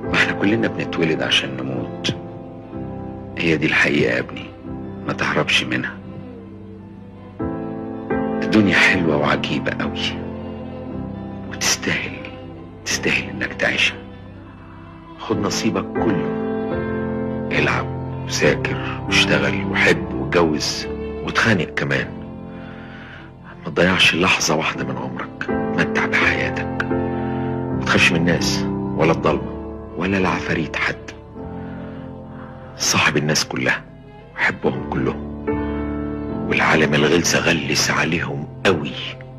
ما احنا كلنا بنتولد عشان نموت هي دي الحقيقة يا ابني ما تهربش منها الدنيا حلوة وعجيبة قوي وتستاهل تستاهل انك تعيشها خد نصيبك كله العب وذاكر واشتغل وحب واتجوز وتخانق كمان ما تضيعش لحظة واحدة من عمرك متع بحياتك ما تخافش من الناس ولا الضلمة ولا العفاريت حتى صاحب الناس كلها وحبهم كلهم والعالم الغلسة غلس عليهم قوي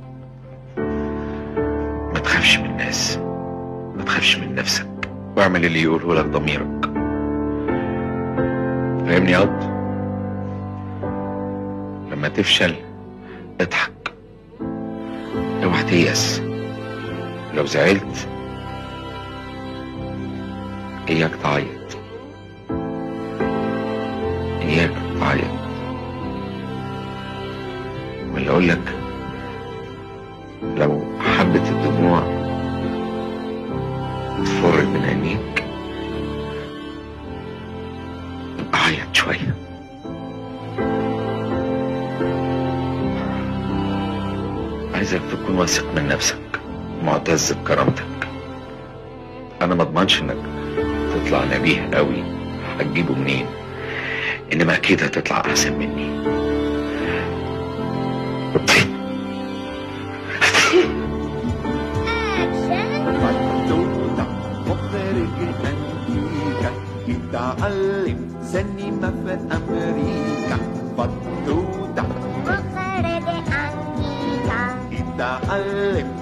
ما تخافش من الناس ما تخافش من نفسك واعمل اللي يقوله لك ضميرك فاهمني يا قط لما تفشل اضحك اوعى تيأس لو زعلت اياك تعيط اياك تعيط ولا اقول لك لو حبة الدموع تفر من عينيك يبقى عيط شوية عايزك تكون واثق من نفسك معتز بكرامتك انا ما اضمنش انك تطلع نبيه قوي هتجيبه منين انما اكيد هتطلع احسن مني Battuta, مخرج أنتيكا يتعلم سينما في أمريكا بطوطة مخرج أنتيكا يتعلم